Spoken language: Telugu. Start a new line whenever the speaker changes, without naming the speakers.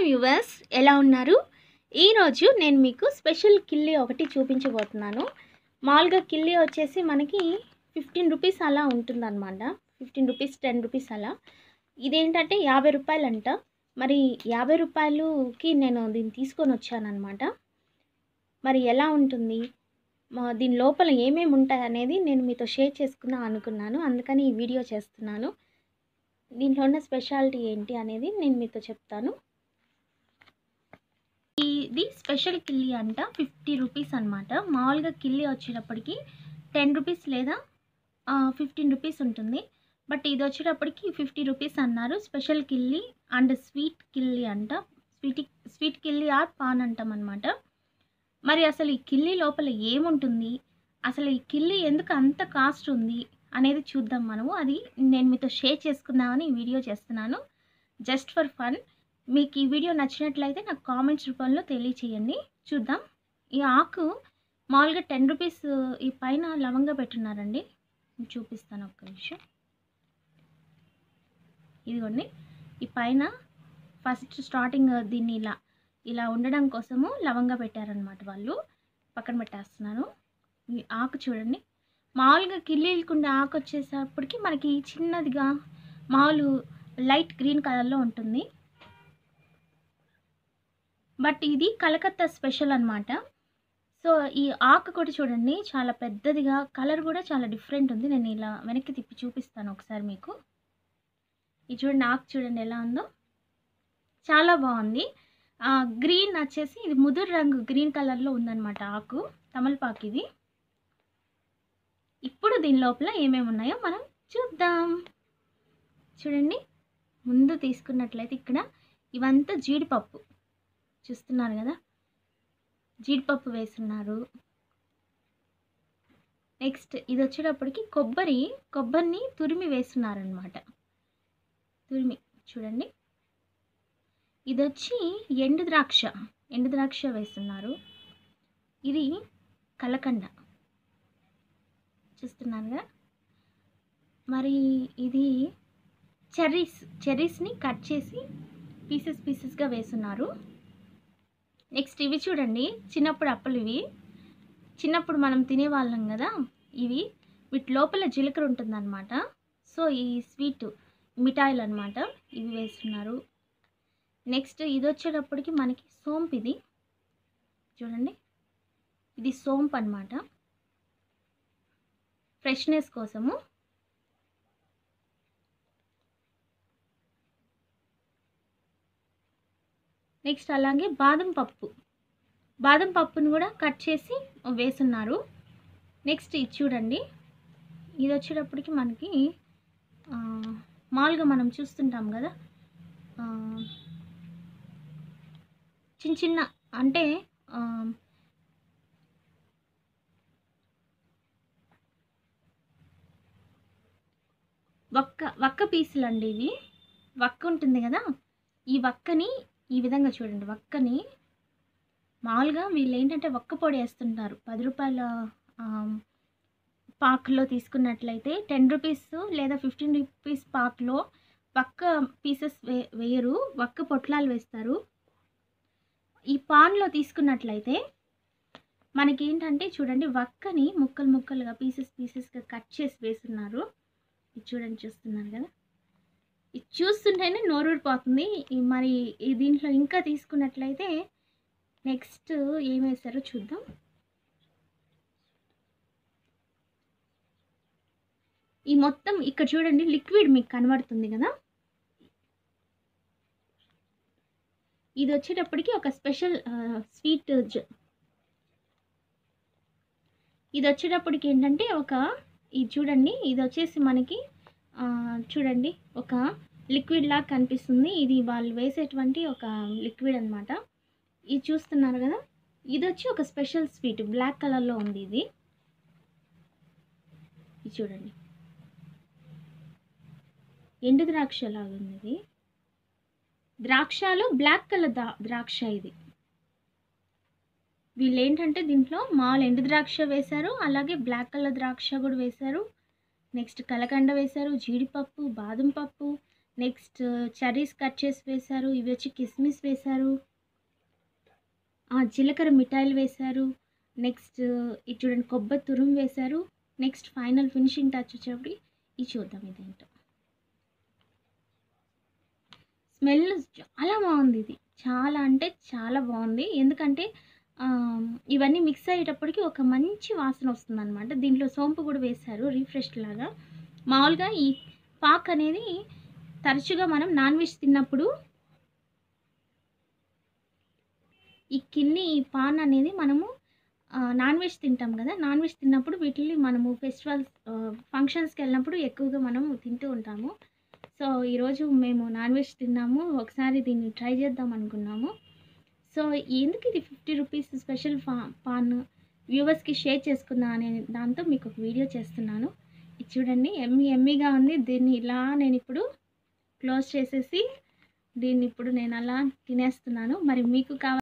వ్యూవర్స్ ఎలా ఉన్నారు ఈరోజు నేను మీకు స్పెషల్ కిల్లీ ఒకటి చూపించబోతున్నాను మామూలుగా కిల్లీ వచ్చేసి మనకి ఫిఫ్టీన్ రూపీస్ అలా ఉంటుందన్నమాట ఫిఫ్టీన్ రూపీస్ టెన్ రూపీస్ అలా ఇదేంటంటే యాభై రూపాయలంట మరి యాభై రూపాయలుకి నేను దీన్ని తీసుకొని వచ్చానమాట మరి ఎలా ఉంటుంది మా దీని లోపల ఏమేమి ఉంటాయి అనేది నేను మీతో షేర్ చేసుకుందాం అనుకున్నాను అందుకని ఈ వీడియో చేస్తున్నాను దీంట్లో ఉన్న స్పెషాలిటీ ఏంటి అనేది నేను మీతో చెప్తాను ఇది స్పెషల్ కిల్లీ అంట ఫిఫ్టీ రూపీస్ అనమాట మామూలుగా కిల్లీ వచ్చేటప్పటికి టెన్ రూపీస్ లేదా ఫిఫ్టీన్ రూపీస్ ఉంటుంది బట్ ఇది వచ్చేటప్పటికి ఫిఫ్టీ రూపీస్ అన్నారు స్పెషల్ కిల్లీ అండ్ స్వీట్ కిల్లీ అంట స్వీట్ స్వీట్ కిల్లీ ఆర్ పాన్ అంటాం అనమాట మరి అసలు ఈ కిల్లీ లోపల ఏముంటుంది అసలు ఈ కిల్లీ ఎందుకు అంత కాస్ట్ ఉంది అనేది చూద్దాం మనము అది నేను మీతో షేర్ చేసుకుందామని ఈ వీడియో చేస్తున్నాను జస్ట్ ఫర్ ఫన్ మీకు ఈ వీడియో నచ్చినట్లయితే నాకు కామెంట్స్ రూపంలో తెలియచేయండి చూద్దాం ఈ ఆకు మామూలుగా టెన్ రూపీస్ ఈ పైన లవంగా పెట్టున్నారండి చూపిస్తాను ఒక్క నిమిషం ఇదిగోండి ఈ పైన ఫస్ట్ స్టార్టింగ్ దీన్ని ఇలా ఇలా ఉండడం కోసము లవంగా పెట్టారనమాట వాళ్ళు పక్కన పెట్టేస్తున్నాను ఈ ఆకు చూడండి మామూలుగా కిల్లీలకుండే ఆకు వచ్చేసప్పటికి మనకి చిన్నదిగా మామూలు లైట్ గ్రీన్ కలర్లో ఉంటుంది బట్ ఇది కలకత్తా స్పెషల్ అనమాట సో ఈ ఆకు కూడా చూడండి చాలా పెద్దదిగా కలర్ కూడా చాలా డిఫరెంట్ ఉంది నేను ఇలా వెనక్కి తిప్పి చూపిస్తాను ఒకసారి మీకు ఇది చూడండి ఆకు చూడండి ఎలా ఉందో చాలా బాగుంది గ్రీన్ వచ్చేసి ఇది ముదురు రంగు గ్రీన్ కలర్లో ఉందన్నమాట ఆకు తమలపాకు ఇది ఇప్పుడు దీని లోపల ఏమేమి ఉన్నాయో మనం చూద్దాం చూడండి ముందు తీసుకున్నట్లయితే ఇక్కడ ఇవంతా జీడిపప్పు చూస్తున్నారు కదా జీడిపప్పు వేస్తున్నారు నెక్స్ట్ ఇది వచ్చేటప్పటికి కొబ్బరి కొబ్బరిని తురిమి వేస్తున్నారనమాట తురిమి చూడండి ఇది వచ్చి ఎండు ద్రాక్ష ఎండు ద్రాక్ష వేస్తున్నారు ఇది కలకండ చూస్తున్నారుగా మరి ఇది చెర్రీస్ చెర్రీస్ని కట్ చేసి పీసెస్ పీసెస్గా వేస్తున్నారు నెక్స్ట్ ఇవి చూడండి చిన్నప్పుడు అప్పలు ఇవి చిన్నప్పుడు మనం తినేవాళ్ళం కదా ఇవి వీటి లోపల జీలకర్ర ఉంటుందన్నమాట సో ఈ స్వీట్ మిఠాయిలు అనమాట ఇవి వేస్తున్నారు నెక్స్ట్ ఇది వచ్చేటప్పటికి మనకి సోంపు ఇది చూడండి ఇది సోంపు అనమాట ఫ్రెష్నెస్ కోసము నెక్స్ట్ అలాగే బాదం పప్పు బాదం పప్పును కూడా కట్ చేసి వేసున్నారు నెక్స్ట్ ఇది చూడండి ఇది వచ్చేటప్పటికి మనకి మామూలుగా మనం చూస్తుంటాం కదా చిన్న చిన్న అంటే వక్క వక్క పీసులు అండి ఇవి వక్క ఉంటుంది కదా ఈ వక్కని ఈ విధంగా చూడండి వక్కని మామూలుగా వీళ్ళు ఏంటంటే వక్క పొడి వేస్తుంటారు పది రూపాయల పాక్లో తీసుకున్నట్లయితే టెన్ రూపీస్ లేదా ఫిఫ్టీన్ రూపీస్ పాక్లో వక్క పీసెస్ వే వేయరు వక్క పొట్లాలు వేస్తారు ఈ పాన్లో తీసుకున్నట్లయితే మనకి ఏంటంటే చూడండి వక్కని ముక్కలు ముక్కలుగా పీసెస్ పీసెస్గా కట్ చేసి వేస్తున్నారు ఇది చూడండి చూస్తున్నారు కదా ఇది చూస్తుంటేనే నోరూడిపోతుంది మరి ఈ దీంట్లో ఇంకా తీసుకున్నట్లయితే నెక్స్ట్ ఏం వేస్తారో చూద్దాం ఈ మొత్తం ఇక్కడ చూడండి లిక్విడ్ మీకు కనబడుతుంది కదా ఇది వచ్చేటప్పటికి ఒక స్పెషల్ స్వీట్ ఇది వచ్చేటప్పటికి ఏంటంటే ఒక ఇది చూడండి ఇది వచ్చేసి మనకి చూడండి ఒక లిక్విడ్ లాగా కనిపిస్తుంది ఇది వాళ్ళు వేసేటువంటి ఒక లిక్విడ్ అనమాట ఇది చూస్తున్నారు కదా ఇది వచ్చి ఒక స్పెషల్ స్వీట్ బ్లాక్ కలర్లో ఉంది ఇది ఇది చూడండి ఎండు ద్రాక్ష లాగా ఉంది ఇది ద్రాక్షలో బ్లాక్ కలర్ ద్రాక్ష ఇది వీళ్ళు ఏంటంటే దీంట్లో మాల్ ఎండు ద్రాక్ష వేశారు అలాగే బ్లాక్ కలర్ ద్రాక్ష కూడా వేశారు నెక్స్ట్ కలకండ వేశారు జీడిపప్పు బాదం పప్పు నెక్స్ట్ చెర్రీస్ కట్ చేసి వేశారు ఇవి వచ్చి కిస్మిస్ వేశారు ఆ, జీలకర్ర మిఠాయిలు వేశారు నెక్స్ట్ ఇది చూడండి కొబ్బరి తురుము వేశారు నెక్స్ట్ ఫైనల్ ఫినిషింగ్ టచ్ వచ్చేటప్పుడు ఇది చూద్దాం ఇదేంటో స్మెల్ చాలా బాగుంది ఇది చాలా అంటే చాలా బాగుంది ఎందుకంటే ఆ, ఇవన్నీ మిక్స్ అయ్యేటప్పటికి ఒక మంచి వాసన వస్తుంది అనమాట దీంట్లో సోంపు కూడా వేశారు రీఫ్రెష్ లాగా మామూలుగా ఈ పాక్ అనేది తరచుగా మనం నాన్ వెజ్ తిన్నప్పుడు ఈ కిన్ని ఈ పాన్ అనేది మనము ఆ, నాన్ వెజ్ తింటాం కదా నాన్ వెజ్ తిన్నప్పుడు వీటిని మనము ఫెస్టివల్స్ ఆ, ఫంక్షన్స్కి వెళ్ళినప్పుడు ఎక్కువగా మనము తింటూ ఉంటాము సో ఈరోజు మేము నాన్ వెజ్ తిన్నాము ఒకసారి దీన్ని ట్రై చేద్దాం అనుకున్నాము సో ఎందుకు ఇది ఫిఫ్టీ రూపీస్ స్పెషల్ ఫా పాన్ వ్యూవర్స్కి షేర్ చేసుకుందాం అనే దాంతో మీకు ఒక వీడియో చేస్తున్నాను ఇది చూడండి ఎమ్మి ఎమ్మిగా ఉంది దీన్ని ఇలా నేను ఇప్పుడు క్లోజ్ చేసేసి దీన్ని ఇప్పుడు నేను అలా తినేస్తున్నాను మరి మీకు కావాలి